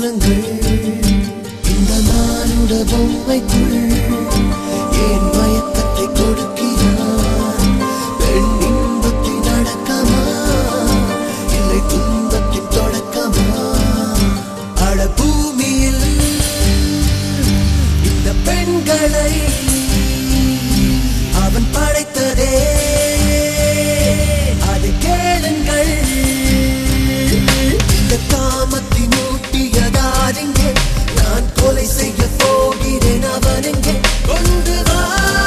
சொல்லுங்கள் இந்த மானுட பொம்மைக்குள் ஏன் மயக்கத்தை கொடுக்கிறான் பெண் இன்பத்தின் அடக்கமா இல்லை துன்பத்தின் தொடக்கமா அட பூமியில் இந்த பெண்களை அவன் படைத்ததே அதை கேளுங்கள் இந்த காமத்தின் ஊட்டியதாரிங்கே நான் கொலை செய்ய போகிறேன் அவனுங்கே கொண்டு வா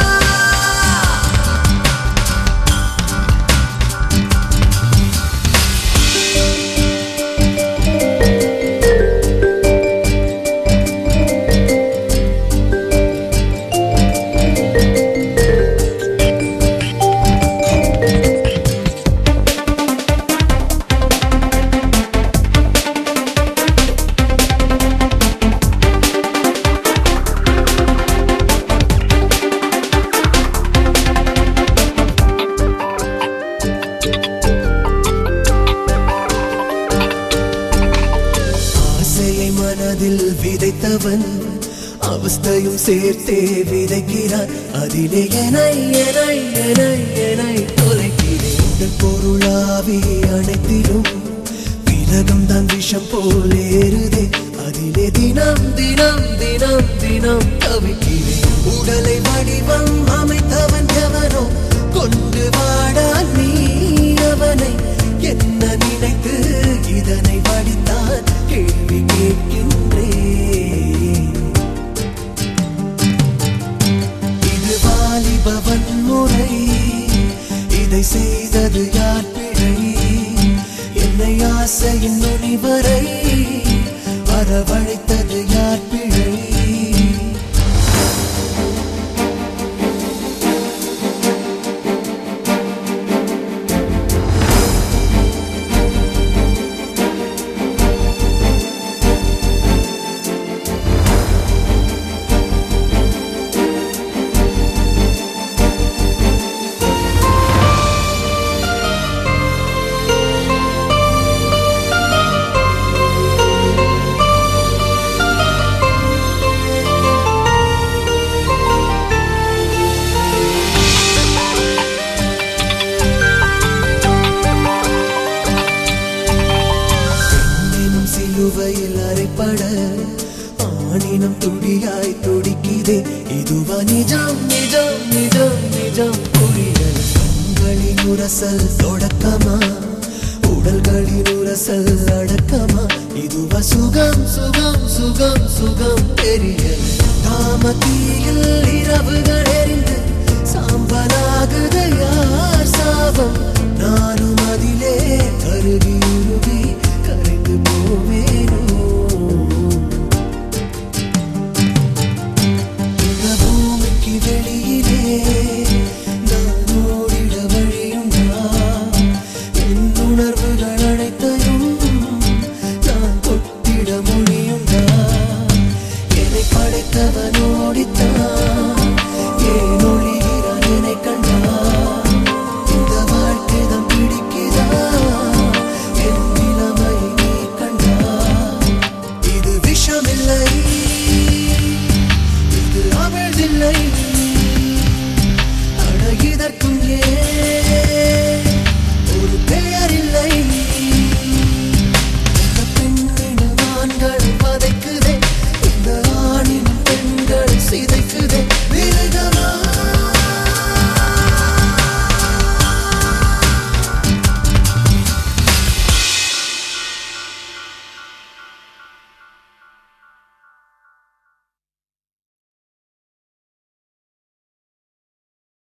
ஆசையை மனதில் விதைத்தவன் அவஸ்தையும் சேர்த்தே விதைக்கிறான் அதிலே எனை எனை எனை எனை தொலைக்கிறேன் உடல் பொருளாவி அனைத்திலும் விலகம் தான் விஷம் போல் ஏறுதே அதிலே தினம் தினம் தினம் தினம் தவிக்கிறேன் உடலை வடிவம் அமைத்தவன் எவனோ கொண்டு வாடா நீ அவனை என்ன நினைத்து இதனை வடித்தான் கேள்வி கேட்கின்றேன் இது வாலிபவன் முறை இதை செய்தது யார் பிழை என்னை ஆசையின் நுனி வரை வரவழைத்தது யார் பிழை பெண்ணினும் சிலுவையில் அறைப்பட ஆணினும் துடியாய் துடிக்குதே இதுவா நிஜம் நிஜம் நிஜம் நிஜம் புரியல கண்களின் உரசல் தொடக்கமா உடல்களின் உரசல் அடக்கமா இதுவா சுகம் சுகம் சுகம் சுகம் தெரியல காமத்தீயில் இரவுகள் எரிந்து சாம்பலாகுது யார் சாபம் நானும் அதிலே கருகி உருகி கரைந்து போவேனோ இந்த பூமிக்கு வெளியிலே நான் ஓடிட வழியுண்டா என் உணர்வுகள் அனைத்தையும் நான் தொட்டிட முடியுண்டா என்னை படைத்தவனோ